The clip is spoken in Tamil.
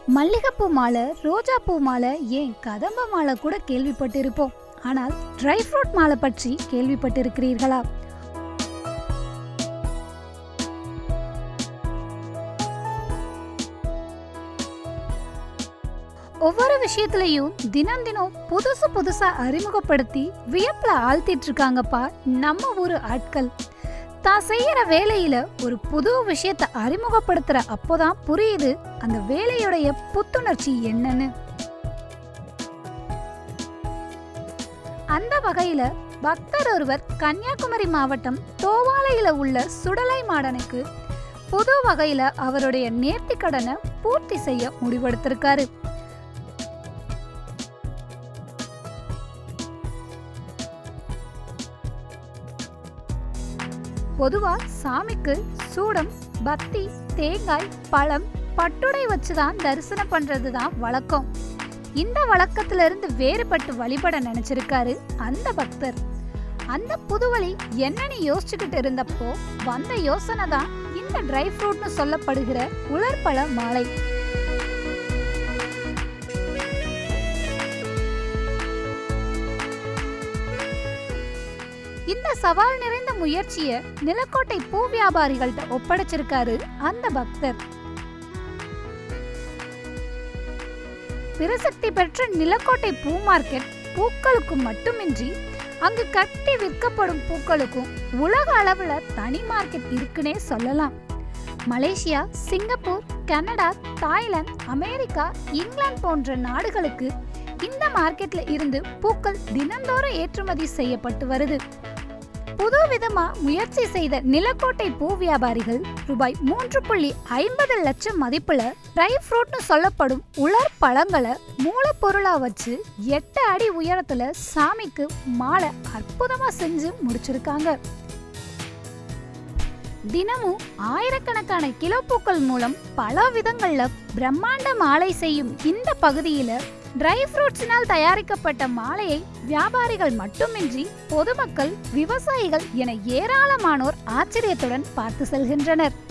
மல்லிகைப்பூ மாலை ரோஜா பூ மாலை ஏன் கதம்ப மாலை கூட கேள்விப்பட்டிருப்போம் ஆனால் ட்ரை ஃப்ரூட் மாலை பற்றி கேள்விப்பட்டிருக்கிறீர்களா ஒவ்வொரு விஷயத்திலையும் தினம் தினம் புதுசு புதுசா அறிமுகப்படுத்தி வியப்புல ஆழ்த்திட்டு இருக்காங்கப்பா நம்ம ஊரு ஆட்கள் தான் செய்யற வேலையில ஒரு புது விஷயத்தை அறிமுகப்படுத்துற அப்போதான் புரியுது அந்த வேலையுடைய புத்துணர்ச்சி என்னன்னு அந்த வகையில பக்தர் ஒருவர் கன்னியாகுமரி மாவட்டம் தோவாலையில உள்ள சுடலை மாடனுக்கு புது வகையில அவருடைய நேர்த்தி கடனை பூர்த்தி செய்ய முடிவெடுத்திருக்காரு பொதுவா சாமிக்கு சூடம் பத்தி தேங்காய் பழம் பட்டுடை வச்சுதான் தரிசனம் பண்றதுதான் வழக்கம் இந்த வழக்கத்துல இருந்து வேறுபட்டு வழிபட நினைச்சிருக்காரு அந்த பக்தர் அந்த புதுவழி என்னன்னு யோசிச்சுக்கிட்டு இருந்தப்போ வந்த யோசனை தான் இந்த ட்ரை ஃப்ரூட்னு சொல்லப்படுகிற உலர்பழ மாலை இந்த சவால் நிறைந்த முயற்சியை நிலக்கோட்டை பூ வியாபாரிகள்ட்ட ஒப்படைச்சிருக்காரு அந்த பக்தர் பிரசக்தி பெற்ற நிலக்கோட்டை பூ மார்க்கெட் பூக்களுக்கு மட்டுமின்றி அங்கு கட்டி விற்கப்படும் பூக்களுக்கும் உலக அளவுல தனி மார்க்கெட் இருக்குன்னே சொல்லலாம் Malaysia Singapore Canada Thailand America England போன்ற நாடுகளுக்கு இந்த மார்க்கெட்ல இருந்து பூக்கள் தினந்தோறும் ஏற்றுமதி செய்யப்பட்டு வருது புது விதமா முயற்சி செய்த நிலக்கோட்டை பூ வியாபாரிகள் ரூபாய் மூன்று புள்ளி ஐம்பது லட்சம் மதிப்புல ட்ரை ஃப்ரூட்னு சொல்லப்படும் உலர் பழங்களை மூலப்பொருளா வச்சு எட்டு அடி உயரத்துல சாமிக்கு மாலை அற்புதமா செஞ்சு முடிச்சிருக்காங்க தினமும் ஆயிரக்கணக்கான கிலோ பூக்கள் மூலம் பல விதங்கள்ல பிரம்மாண்ட மாலை செய்யும் இந்த பகுதியில ட்ரை ஃப்ரூட்ஸினால் தயாரிக்கப்பட்ட மாலையை வியாபாரிகள் மட்டுமின்றி பொதுமக்கள் விவசாயிகள் என ஏராளமானோர் ஆச்சரியத்துடன் பார்த்து செல்கின்றனர்